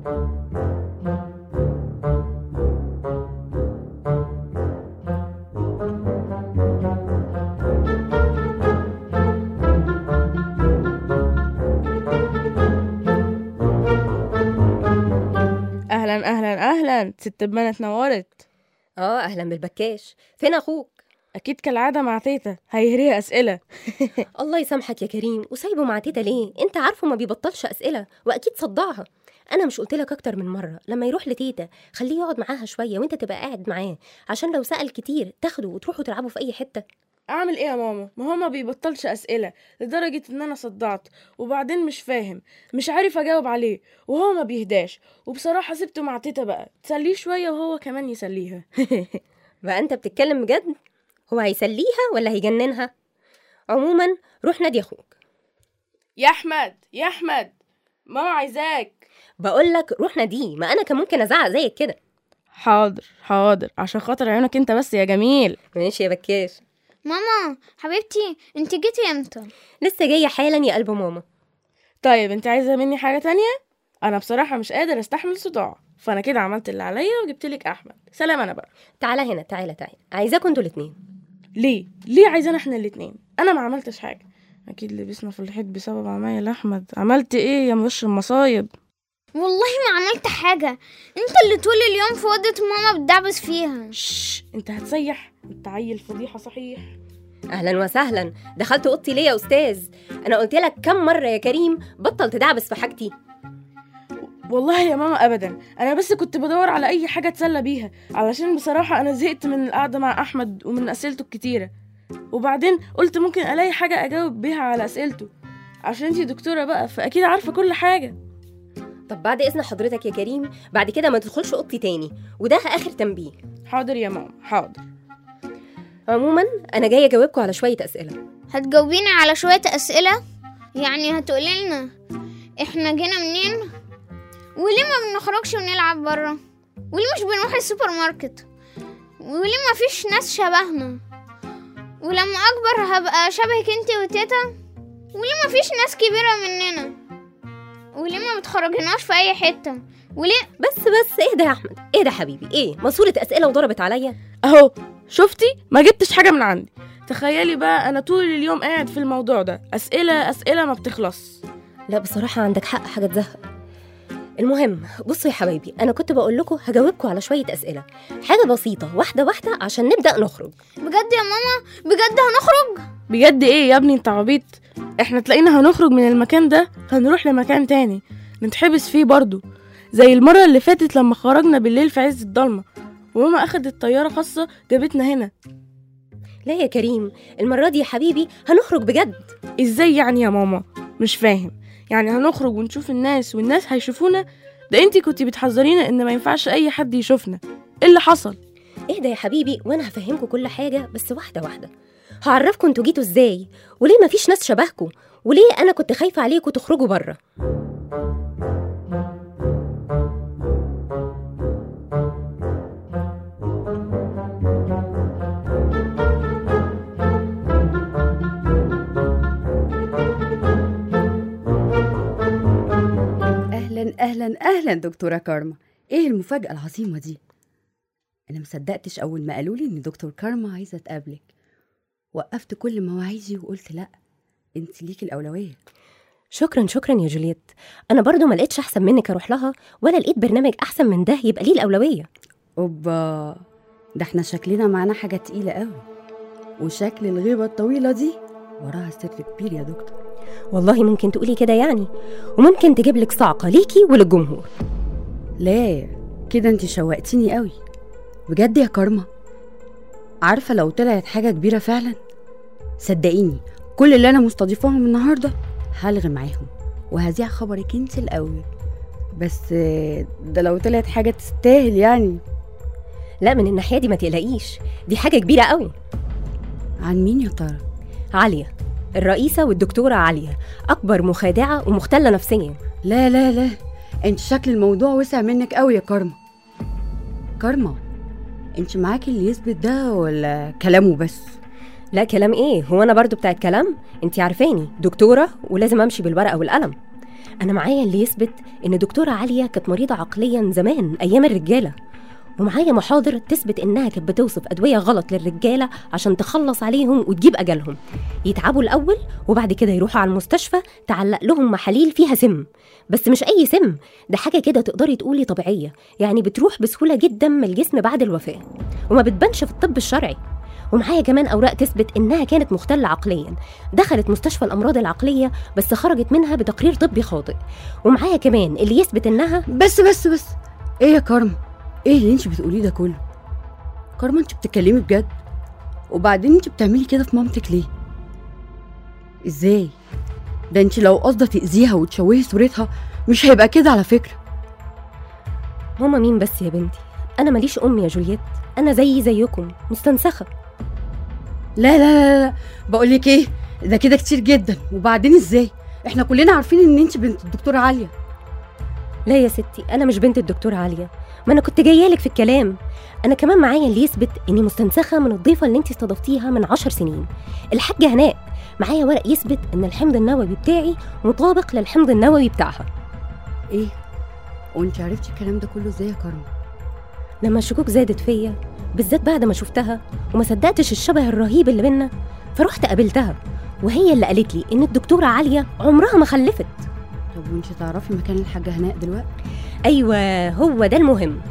اهلا اهلا اهلا ست بمانة اتنورت اه اهلا بالبكاش فين اخوك اكيد كالعاده مع تيتا هيهريها اسئله الله يسامحك يا كريم وسايبه مع تيتا ليه انت عارفه ما بيبطلش اسئله واكيد صدعها انا مش قلت لك اكتر من مره لما يروح لتيتا خليه يقعد معاها شويه وانت تبقى قاعد معاه عشان لو سال كتير تاخده وتروحوا تلعبوا في اي حته اعمل ايه يا ماما ما هو ما بيبطلش اسئله لدرجه ان انا صدعت وبعدين مش فاهم مش عارف اجاوب عليه وهو ما بيهداش وبصراحه سبته مع تيتا بقى تسليه شويه وهو كمان يسليها بقى انت بتتكلم بجد هو هيسليها ولا هيجننها عموما روح نادي اخوك يا احمد يا احمد ماما عايزاك بقول لك روح ناديه ما انا كان ممكن ازعق زيك كده حاضر حاضر عشان خاطر عيونك انت بس يا جميل ماشي يا بكاش ماما حبيبتي انت جيتي امتى لسه جايه حالا يا قلب ماما طيب انت عايزه مني حاجه تانية انا بصراحه مش قادر استحمل صداع فانا كده عملت اللي عليا وجبت لك احمد سلام انا بقى تعالى هنا تعالى تعالى عايزاكوا انتوا الاتنين ليه ليه عايزانا احنا الاتنين انا ما عملتش حاجه اكيد لبسنا في الحيط بسبب عمايل احمد عملت ايه يا مش المصايب والله ما عملت حاجة انت اللي طول اليوم في اوضة ماما بتدعبس فيها شش انت هتسيح انت عيل فضيحه صحيح اهلا وسهلا دخلت اوضتي ليه يا استاذ انا قلت لك كم مره يا كريم بطل تدعبس في حاجتي والله يا ماما ابدا انا بس كنت بدور على اي حاجه اتسلى بيها علشان بصراحه انا زهقت من القعده مع احمد ومن اسئلته الكتيره وبعدين قلت ممكن الاقي حاجه اجاوب بيها على اسئلته عشان انتي دكتوره بقى فاكيد عارفه كل حاجه طب بعد اذن حضرتك يا كريم بعد كده ما تدخلش اوضتي تاني وده اخر تنبيه حاضر يا ماما حاضر عموما انا جايه اجاوبكم على شويه اسئله هتجاوبيني على شوية اسئلة يعني هتقولي لنا احنا جينا منين وليه ما بنخرجش ونلعب برا وليه مش بنروح السوبر ماركت وليه ما فيش ناس شبهنا ولما اكبر هبقى شبهك انتي وتيتا وليه ما فيش ناس كبيرة مننا وليه ما بتخرجناش في اي حتة وليه بس بس اهدى يا احمد اهدى حبيبي ايه ماسوره اسئله وضربت عليا اهو شفتي ما جبتش حاجه من عندي تخيلي بقى انا طول اليوم قاعد في الموضوع ده اسئله اسئله ما بتخلص لا بصراحه عندك حق حاجه تزهق المهم بصوا يا حبايبي انا كنت بقول لكم هجاوبكم على شويه اسئله حاجه بسيطه واحده واحده عشان نبدا نخرج بجد يا ماما بجد هنخرج بجد ايه يا ابني انت عبيط احنا تلاقينا هنخرج من المكان ده هنروح لمكان تاني نتحبس فيه برضو زي المرة اللي فاتت لما خرجنا بالليل في عز الضلمة وماما أخدت طيارة خاصة جابتنا هنا لا يا كريم المرة دي يا حبيبي هنخرج بجد ازاي يعني يا ماما مش فاهم يعني هنخرج ونشوف الناس والناس هيشوفونا ده انتي كنتي بتحذرينا ان ما ينفعش اي حد يشوفنا ايه اللي حصل اهدى يا حبيبي وانا هفهمكم كل حاجة بس واحدة واحدة هعرفكم انتوا جيتوا ازاي وليه مفيش ناس شبهكم وليه انا كنت خايفة عليكم تخرجوا بره اهلا اهلا اهلا دكتوره كارما ايه المفاجاه العظيمه دي انا مصدقتش اول ما قالوا لي ان دكتور كارما عايزه تقابلك وقفت كل مواعيدي وقلت لا انت ليكي الاولويه شكرا شكرا يا جولييت انا برضو ما لقيتش احسن منك اروح لها ولا لقيت برنامج احسن من ده يبقى ليه الاولويه اوبا ده احنا شكلنا معانا حاجه تقيله قوي وشكل الغيبه الطويله دي وراها سر كبير يا دكتور والله ممكن تقولي كده يعني وممكن تجيب لك صعقه ليكي وللجمهور لا كده انت شوقتيني قوي بجد يا كارما عارفه لو طلعت حاجه كبيره فعلا صدقيني كل اللي انا مستضيفاهم النهارده هلغي معاهم وهذيع خبرك انت الاول بس آه، ده لو طلعت حاجه تستاهل يعني لا من الناحيه دي ما تقلقيش دي حاجه كبيره قوي عن مين يا ترى عاليه الرئيسه والدكتوره عاليه اكبر مخادعه ومختله نفسيا لا لا لا انت شكل الموضوع وسع منك قوي يا كارما كارما انت معاكي اللي يثبت ده ولا كلامه بس لا كلام ايه هو انا برضو بتاعت كلام انت عارفاني دكتوره ولازم امشي بالورقه والقلم انا معايا اللي يثبت ان دكتوره عاليه كانت مريضه عقليا زمان ايام الرجاله ومعايا محاضر تثبت انها كانت بتوصف ادويه غلط للرجاله عشان تخلص عليهم وتجيب اجلهم يتعبوا الاول وبعد كده يروحوا على المستشفى تعلق لهم محاليل فيها سم بس مش اي سم ده حاجه كده تقدري تقولي طبيعيه يعني بتروح بسهوله جدا من الجسم بعد الوفاه وما بتبانش في الطب الشرعي ومعايا كمان اوراق تثبت انها كانت مختله عقليا دخلت مستشفى الامراض العقليه بس خرجت منها بتقرير طبي خاطئ ومعايا كمان اللي يثبت انها بس بس بس ايه يا كارما ايه اللي انت بتقوليه ده كله كارما انت بتتكلمي بجد وبعدين انت بتعملي كده في مامتك ليه ازاي ده انت لو قصده تاذيها وتشوهي صورتها مش هيبقى كده على فكره ماما مين بس يا بنتي انا ماليش ام يا جولييت انا زيي زيكم مستنسخه لا لا لا, لا. بقول لك ايه ده كده كتير جدا وبعدين ازاي احنا كلنا عارفين ان انت بنت الدكتوره عاليه لا يا ستي انا مش بنت الدكتور عاليه ما انا كنت جايه لك في الكلام انا كمان معايا اللي يثبت اني مستنسخه من الضيفه اللي انت استضفتيها من عشر سنين الحاجه هناء معايا ورق يثبت ان الحمض النووي بتاعي مطابق للحمض النووي بتاعها ايه وانت عرفتي الكلام ده كله ازاي يا كارما لما الشكوك زادت فيا بالذات بعد ما شفتها وما صدقتش الشبه الرهيب اللي بينا فرحت قابلتها وهي اللي قالت لي ان الدكتوره عاليه عمرها ما خلفت طب وانت تعرفي مكان الحاجه هناء دلوقتي ايوه هو ده المهم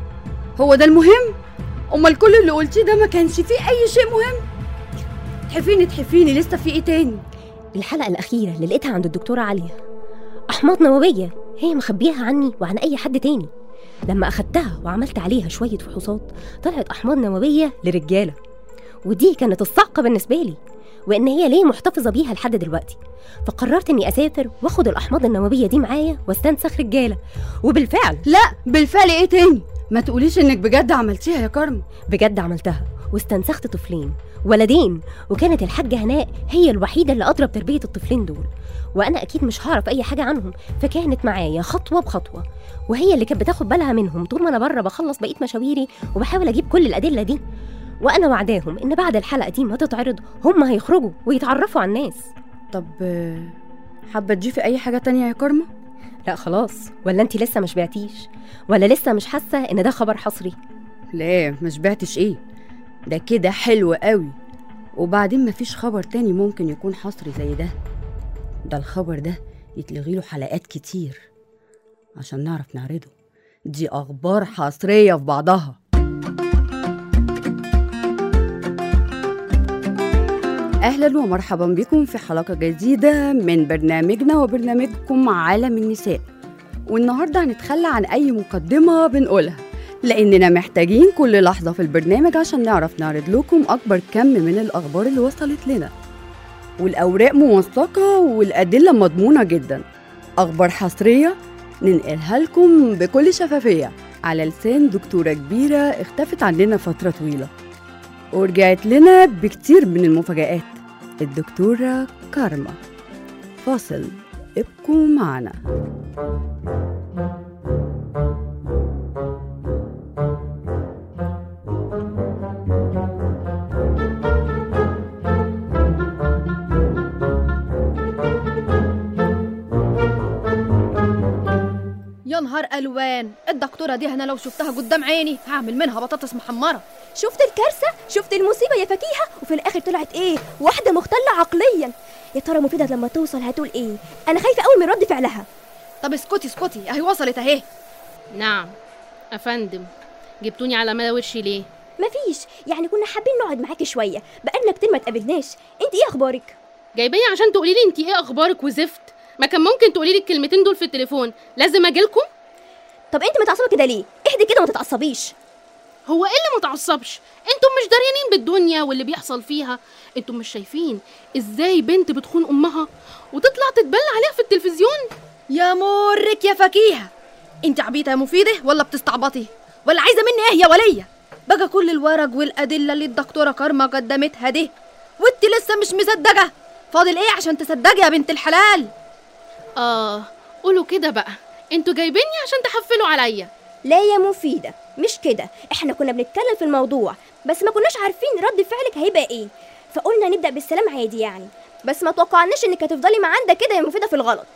هو ده المهم امال كل اللي قلتيه ده ما كانش فيه اي شيء مهم تحفيني تحفيني لسه في ايه تاني الحلقه الاخيره اللي لقيتها عند الدكتوره عاليه احماض نوويه هي مخبيها عني وعن اي حد تاني لما اخدتها وعملت عليها شويه فحوصات طلعت احماض نوويه لرجاله ودي كانت الصعقه بالنسبه لي وان هي ليه محتفظه بيها لحد دلوقتي فقررت اني اسافر واخد الاحماض النوويه دي معايا واستنسخ رجاله وبالفعل لا بالفعل ايه تاني ما تقوليش انك بجد عملتيها يا كارما بجد عملتها واستنسخت طفلين ولدين وكانت الحاجة هناء هي الوحيدة اللي أضرب تربية الطفلين دول وأنا أكيد مش هعرف أي حاجة عنهم فكانت معايا خطوة بخطوة وهي اللي كانت بتاخد بالها منهم طول ما أنا بره بخلص بقية مشاويري وبحاول أجيب كل الأدلة دي وأنا وعداهم إن بعد الحلقة دي ما تتعرض هم هيخرجوا ويتعرفوا على الناس طب آه، حابه تضيفي اي حاجه تانية يا كارما لا خلاص ولا أنت لسه مش بعتيش ولا لسه مش حاسة إن ده خبر حصري لا ما شبعتش ايه ده كده حلو قوي وبعدين مفيش خبر تاني ممكن يكون حصري زي ده ده الخبر ده يتلغي له حلقات كتير عشان نعرف نعرضه دي اخبار حصريه في بعضها اهلا ومرحبا بكم في حلقه جديده من برنامجنا وبرنامجكم عالم النساء والنهارده هنتخلى عن اي مقدمه بنقولها لأننا محتاجين كل لحظة في البرنامج عشان نعرف نعرض لكم أكبر كم من الأخبار اللي وصلت لنا والأوراق موثقة والأدلة مضمونة جدا أخبار حصرية ننقلها لكم بكل شفافية على لسان دكتورة كبيرة اختفت عننا فترة طويلة ورجعت لنا بكتير من المفاجآت الدكتورة كارما فاصل ابقوا معنا يا نهار الوان الدكتوره دي انا لو شفتها قدام عيني هعمل منها بطاطس محمره شفت الكارثة شفت المصيبة يا فكيهة وفي الآخر طلعت إيه واحدة مختلة عقليا يا ترى مفيدة لما توصل هتقول إيه أنا خايفة قوي من رد فعلها طب اسكتي اسكتي اهي وصلت اهي نعم افندم جبتوني على مدى وشي ليه مفيش يعني كنا حابين نقعد معاكي شوية بقالنا كتير ما اتقابلناش انت ايه أخبارك جايباني عشان تقولي لي انت ايه اخبارك وزفت ما كان ممكن تقولي لي الكلمتين دول في التليفون لازم اجيلكم طب انت متعصبة كده ليه اهدي كده وما تتعصبيش هو ايه اللي متعصبش انتم مش داريانين بالدنيا واللي بيحصل فيها انتم مش شايفين ازاي بنت بتخون امها وتطلع تتبلى عليها في التلفزيون يا مرك يا فكيهه انت عبيطه يا مفيده ولا بتستعبطي ولا عايزه مني ايه يا وليه بقى كل الورق والادله اللي الدكتوره كارما قدمتها دي وانت لسه مش مصدقه فاضل ايه عشان تصدقي يا بنت الحلال اه قولوا كده بقى انتوا جايبيني عشان تحفلوا عليا لا يا مفيدة مش كده احنا كنا بنتكلم في الموضوع بس ما كناش عارفين رد فعلك هيبقى ايه فقلنا نبدأ بالسلام عادي يعني بس ما توقعناش انك هتفضلي معانا كده يا مفيدة في الغلط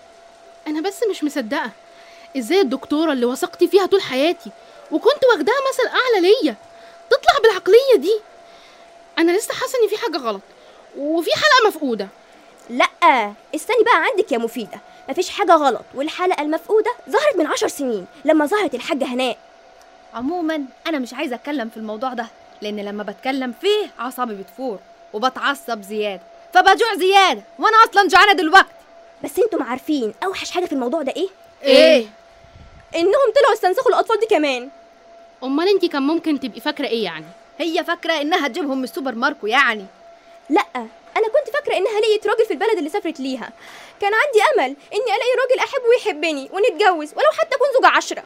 انا بس مش مصدقه ازاي الدكتوره اللي وثقت فيها طول حياتي وكنت واخداها مثل اعلى ليا تطلع بالعقليه دي انا لسه حاسه ان في حاجه غلط وفي حلقه مفقوده لا استني بقى عندك يا مفيدة مفيش حاجة غلط والحلقة المفقودة ظهرت من عشر سنين لما ظهرت الحاجة هناء عموما انا مش عايزه اتكلم في الموضوع ده لان لما بتكلم فيه اعصابي بتفور وبتعصب زياده فبجوع زياده وانا اصلا جوعانه دلوقتي بس انتم عارفين اوحش حاجة في الموضوع ده ايه ايه انهم طلعوا استنسخوا الاطفال دي كمان امال انت كان ممكن تبقي فاكره ايه يعني هي فاكره انها تجيبهم من السوبر ماركو يعني لا انا كنت فاكره انها لقيت راجل في البلد اللي سافرت ليها كان عندي امل اني الاقي راجل احبه ويحبني ونتجوز ولو حتى اكون زوجة عشرة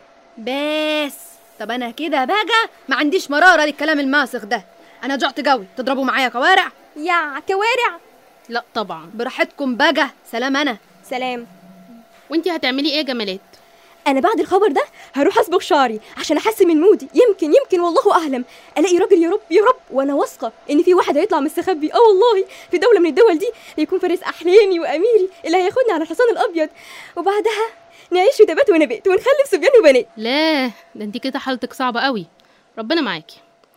بس طب انا كده بقى ما عنديش مراره للكلام الماسخ ده انا جعت قوي تضربوا معايا كوارع يا كوارع لا طبعا براحتكم بقى سلام انا سلام وانت هتعملي ايه يا جمالات انا بعد الخبر ده هروح اصبغ شعري عشان احسن من مودي يمكن يمكن والله اعلم الاقي راجل يا رب يا رب وانا واثقه ان في واحد هيطلع مستخبي اه والله في دوله من الدول دي يكون فارس احلامي واميري اللي هياخدني على الحصان الابيض وبعدها نعيش في تبات ونبات ونخلف صبيان وبنات لا ده انت كده حالتك صعبه قوي ربنا معاكي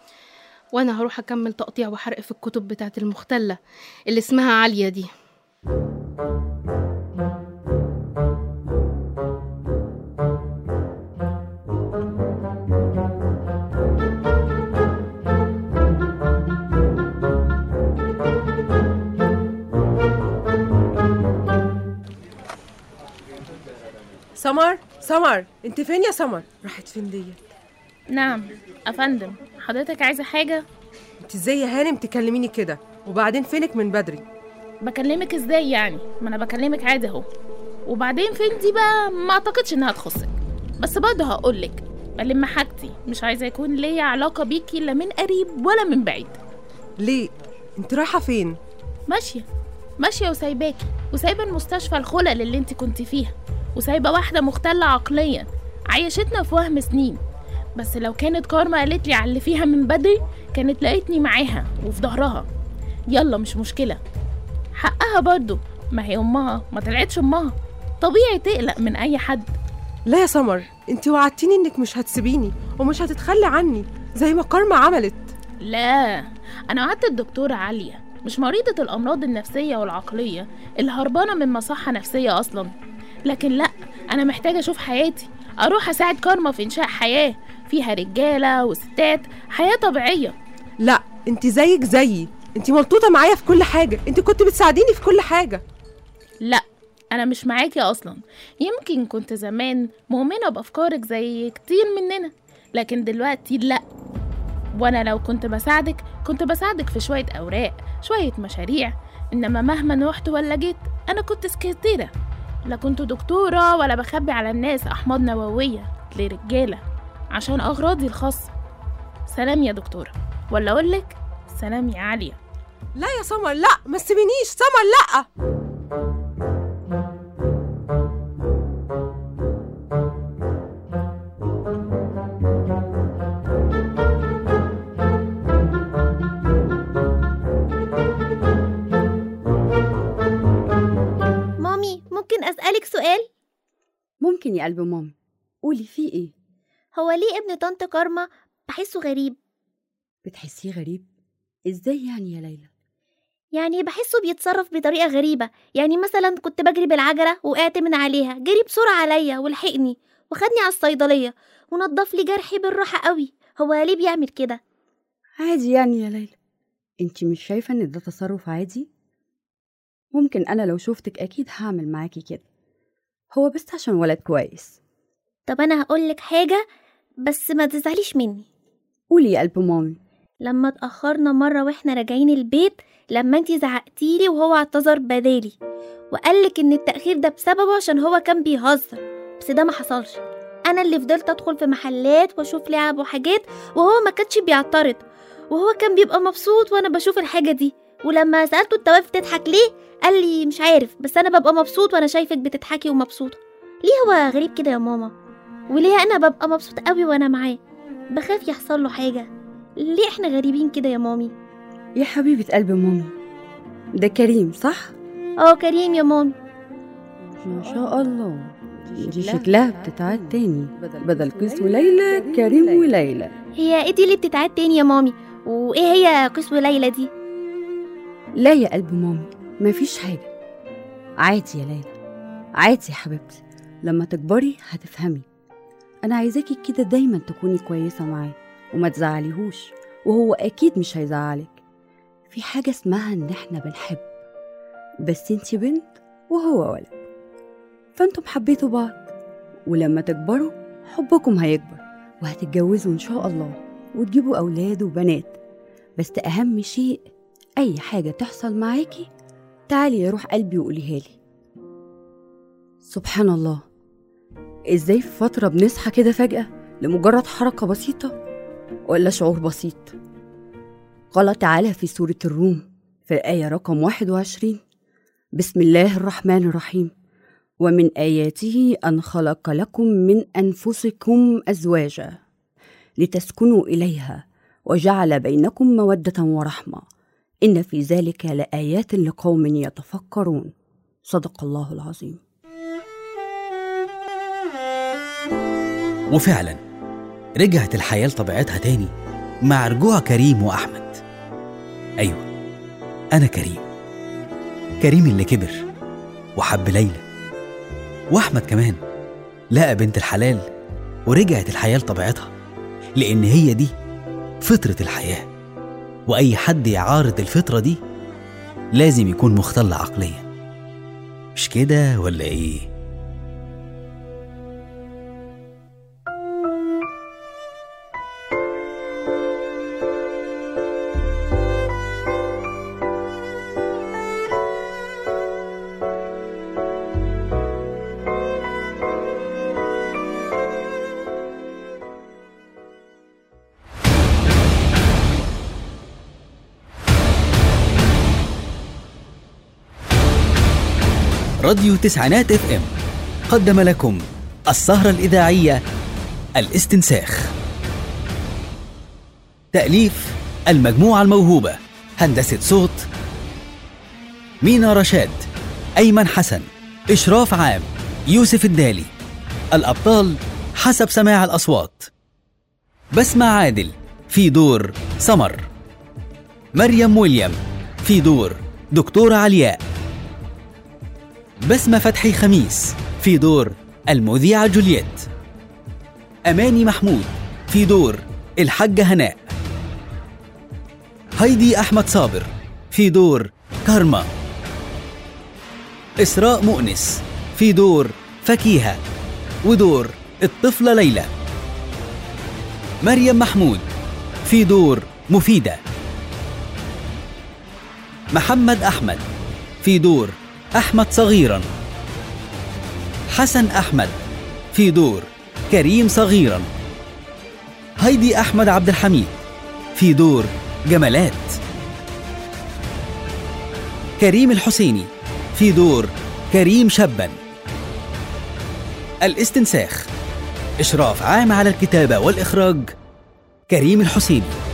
وانا هروح اكمل تقطيع وحرق في الكتب بتاعت المختله اللي اسمها عاليه دي سمر سمر انت فين يا سمر راحت فين ديت نعم افندم حضرتك عايزه حاجه انت ازاي يا هانم تكلميني كده وبعدين فينك من بدري بكلمك ازاي يعني ما انا بكلمك عادي اهو وبعدين فين دي بقى ما اعتقدش انها تخصك بس برضه هقولك بلم حاجتي مش عايزه يكون ليا علاقه بيكي لا من قريب ولا من بعيد ليه انت رايحه فين ماشيه ماشيه وسايباكي وسايبه المستشفى الخلل اللي انت كنت فيها وسايبه واحده مختله عقليا عيشتنا في وهم سنين بس لو كانت كارما قالت لي على اللي فيها من بدري كانت لقيتني معاها وفي ظهرها يلا مش مشكله حقها برضو ما هي امها ما طلعتش امها طبيعي تقلق من اي حد لا يا سمر انت وعدتيني انك مش هتسيبيني ومش هتتخلي عني زي ما كارما عملت لا انا وعدت الدكتوره عاليه مش مريضه الامراض النفسيه والعقليه اللي هربانه من مصحه نفسيه اصلا لكن لا انا محتاجه اشوف حياتي اروح اساعد كارما في انشاء حياه فيها رجاله وستات حياه طبيعيه لا انت زيك زيي انت ملطوطه معايا في كل حاجه انت كنت بتساعديني في كل حاجه لا انا مش معاكي اصلا يمكن كنت زمان مؤمنه بافكارك زي كتير مننا لكن دلوقتي لأ وأنا لو كنت بساعدك كنت بساعدك في شوية أوراق شوية مشاريع إنما مهما رحت ولا جيت أنا كنت سكرتيرة لا كنت دكتورة ولا بخبي على الناس أحماض نووية لرجالة عشان أغراضي الخاصة سلام يا دكتورة ولا أقولك سلام يا عالية لا يا سمر لا ما تسيبنيش سمر لا مامي ممكن أسألك سؤال ممكن يا قلب ماما قولي في ايه هو ليه ابن طنط كارما بحسه غريب بتحسيه غريب ازاي يعني يا ليلى يعني بحسه بيتصرف بطريقة غريبة يعني مثلا كنت بجري بالعجلة وقعت من عليها جري بسرعة عليا ولحقني وخدني على الصيدلية ونضف لي جرحي بالراحة قوي هو ليه بيعمل كده عادي يعني يا ليلى انت مش شايفه ان ده تصرف عادي ممكن انا لو شفتك اكيد هعمل معاكي كده هو بس عشان ولد كويس طب أنا هقولك حاجة بس ما تزعليش مني قولي يا قلب مامي لما اتأخرنا مرة واحنا راجعين البيت لما انتي زعقتيلي وهو اعتذر بدالي وقالك ان التأخير ده بسببه عشان هو كان بيهزر بس ده ما حصلش انا اللي فضلت ادخل في محلات واشوف لعب وحاجات وهو ما كانش بيعترض وهو كان بيبقى مبسوط وانا بشوف الحاجة دي ولما سألته انت واقف تضحك ليه قال لي مش عارف بس انا ببقى مبسوط وانا شايفك بتضحكي ومبسوطة ليه هو غريب كده يا ماما وليه انا ببقى مبسوط قوي وانا معاه بخاف يحصل له حاجة ليه احنا غريبين كده يا مامي يا حبيبه قلب مامي ده كريم صح اه كريم يا مامي ما شاء الله دي شكلها بتتعاد تاني بدل قيس وليلى كريم وليلى هي ايه دي اللي بتتعاد تاني يا مامي وايه هي قسوة ليلى دي لا يا قلب مامي مفيش حاجة عادي يا ليلى عادي يا حبيبتي لما تكبري هتفهمي أنا عايزاكي كده دايما تكوني كويسة معاه وما تزعليهوش وهو أكيد مش هيزعلك في حاجة اسمها إن إحنا بنحب بس انتي بنت وهو ولد فانتم حبيتوا بعض ولما تكبروا حبكم هيكبر وهتتجوزوا إن شاء الله وتجيبوا أولاد وبنات بس أهم شيء أي حاجة تحصل معاكي تعالي يا روح قلبي وقوليها لي سبحان الله ازاي في فترة بنصحى كده فجأة لمجرد حركة بسيطة ولا شعور بسيط قال تعالى في سورة الروم في الآية رقم 21 بسم الله الرحمن الرحيم ومن آياته أن خلق لكم من أنفسكم أزواجا لتسكنوا إليها وجعل بينكم مودة ورحمة إن في ذلك لآيات لقوم يتفكرون صدق الله العظيم وفعلا رجعت الحياة لطبيعتها تاني مع رجوع كريم وأحمد أيوة أنا كريم كريم اللي كبر وحب ليلى وأحمد كمان لقى بنت الحلال ورجعت الحياة لطبيعتها لأن هي دي فطرة الحياة وأي حد يعارض الفطرة دي لازم يكون مختل عقليا مش كده ولا إيه؟ راديو تسعينات اف ام قدم لكم السهرة الإذاعية الاستنساخ تأليف المجموعة الموهوبة هندسة صوت مينا رشاد أيمن حسن إشراف عام يوسف الدالي الأبطال حسب سماع الأصوات بسمة عادل في دور سمر مريم ويليام في دور دكتورة علياء بسمة فتحي خميس في دور المذيعة جولييت أماني محمود في دور الحاجة هناء هايدي أحمد صابر في دور كارما إسراء مؤنس في دور فكيهة ودور الطفلة ليلى مريم محمود في دور مفيدة محمد أحمد في دور أحمد صغيرا حسن أحمد في دور كريم صغيرا هيدي أحمد عبد الحميد في دور جمالات كريم الحسيني في دور كريم شابا الاستنساخ إشراف عام على الكتابة والإخراج كريم الحسيني